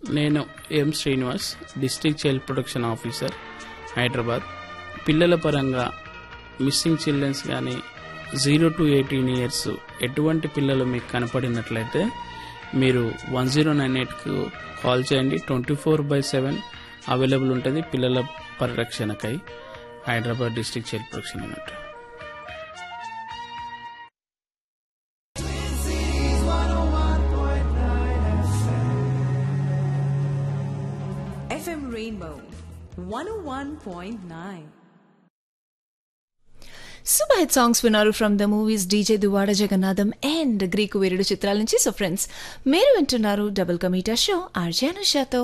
నేను M Srinivas district child protection officer Hyderabad పిల్లల పరంగా మిస్సింగ్ చిల్డ్రన్స్ కానీ జీరో టు ఎయిటీన్ ఇయర్స్ ఎటువంటి పిల్లలు మీకు కనపడినట్లయితే మీరు వన్ జీరో నైన్ ఎయిట్కు కాల్ చేయండి twenty four by seven available ఉంటుంది పిల్లల పరిరక్షణకై Hyderabad district child protection unit FM Rainbow 101.9. Super hit songs విన్నారు from the movies DJ Duvvada Jagannadham and Greeku Veerudu చిత్రాల నుంచి సో ఫ్రెండ్స్ మీరు వింటున్నారు డబుల్ కమీటా షో ఆర్జే అనుషాతో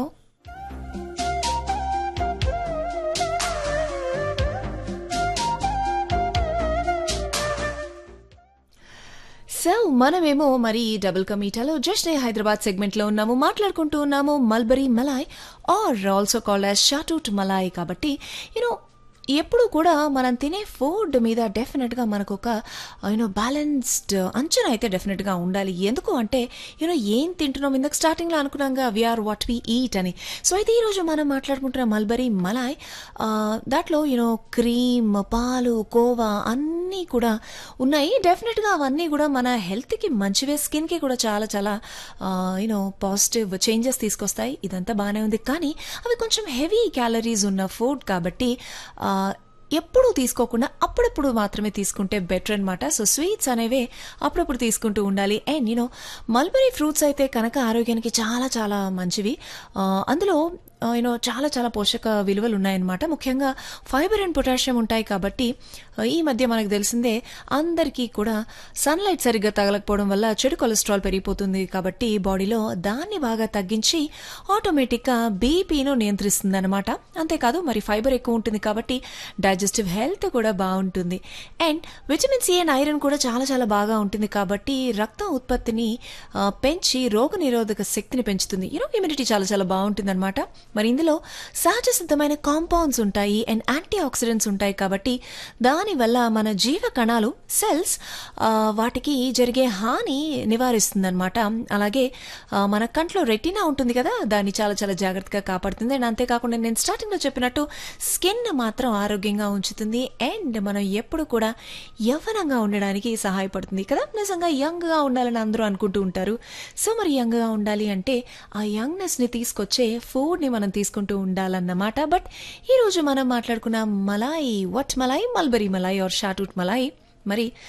సో మనమేమో మరి ఈ డబుల్ కమీటాలో జస్ట్ ఏ హైదరాబాద్ సెగ్మెంట్ లో ఉన్నాము మాట్లాడుకుంటూ ఉన్నాము mulberry malai or also called as shahtoot malai కాబట్టి యూనో ఎప్పుడు కూడా మనం తినే ఫుడ్ మీద డెఫినెట్గా మనకు ఒక యూనో బ్యాలెన్స్డ్ అంచనా అయితే డెఫినెట్గా ఉండాలి ఎందుకు అంటే యూనో ఏం తింటున్నాం ఇందాక స్టార్టింగ్లో అనుకున్నాగా వీఆర్ వాట్ వి ఈట్ అని సో అయితే ఈరోజు మనం మాట్లాడుకుంటున్న మల్బరీ మలాయ్ ఆ, దాంట్లో యూనో క్రీమ్ పాలు కోవా అన్నీ కూడా ఉన్నాయి డెఫినెట్గా అవన్నీ కూడా మన హెల్త్కి మంచివే స్కిన్కి కూడా చాలా చాలా యూనో పాజిటివ్ చేంజెస్ తీసుకొస్తాయి ఇదంతా బాగానే ఉంది కానీ అవి కొంచెం హెవీ క్యాలరీస్ ఉన్న ఫుడ్ కాబట్టి ఆ, ఎప్పుడూ తీసుకోకుండా అప్పుడప్పుడు మాత్రమే తీసుకుంటే బెటర్ అనమాట సో స్వీట్స్ అనేవే అప్పుడప్పుడు తీసుకుంటూ ఉండాలి అండ్ యూనో మల్బరీ ఫ్రూట్స్ అయితే కనుక ఆరోగ్యానికి చాలా చాలా మంచివి ఆ, అందులో యూనో చాలా చాలా పోషక విలువలు ఉన్నాయన్నమాట ముఖ్యంగా ఫైబర్ అండ్ పొటాషియం ఉంటాయి కాబట్టి ఆ, ఈ మధ్య మనకు తెలిసిందే అందరికీ కూడా సన్లైట్ సరిగ్గా తగలకపోవడం వల్ల చెడు కొలెస్ట్రాల్ పెరిగిపోతుంది కాబట్టి బాడీలో దాన్ని బాగా తగ్గించి ఆటోమేటిక్గా బీపీను నియంత్రిస్తుంది అనమాట అంతేకాదు మరి ఫైబర్ ఎక్కువ ఉంటుంది కాబట్టి డైజెస్టివ్ హెల్త్ కూడా బాగుంటుంది and vitamin C and iron కూడా చాలా చాలా బాగా ఉంటుంది కాబట్టి రక్తం ఉత్పత్తిని ఆ, పెంచి రోగ నిరోధక శక్తిని పెంచుతుంది యూనో ఇమ్యూనిటీ చాలా చాలా బాగుంటుంది అనమాట మరి ఇందులో సహజ సిద్ధమైన కాంపౌండ్స్ ఉంటాయి అండ్ యాంటీ ఆక్సిడెంట్స్ ఉంటాయి కాబట్టి దానివల్ల మన జీవ కణాలు సెల్స్ వాటికి జరిగే హాని నివారిస్తుంది అనమాట అలాగే ఆ, మన కంట్లో రెటినా ఉంటుంది కదా దాన్ని చాలా చాలా జాగ్రత్తగా కాపాడుతుంది అండ్ అంతేకాకుండా నేను స్టార్టింగ్లో చెప్పినట్టు స్కిన్ మాత్రం ఆరోగ్యంగా ఉంచుతుంది అండ్ మనం ఎప్పుడు కూడా యవ్వనంగా ఉండడానికి సహాయపడుతుంది కదా నిజంగా యంగ్గా ఉండాలని అందరూ అనుకుంటూ ఉంటారు సో మరి యంగ్గా ఉండాలి అంటే ఆ యంగ్నెస్ని తీసుకొచ్చే ఫుడ్ని మనం తీసుకుంటూ ఉండాలన్నమాట బట్ ఈరోజు మనం మాట్లాడుకున్న malai what malai mulberry malai or shahtoot malai మరి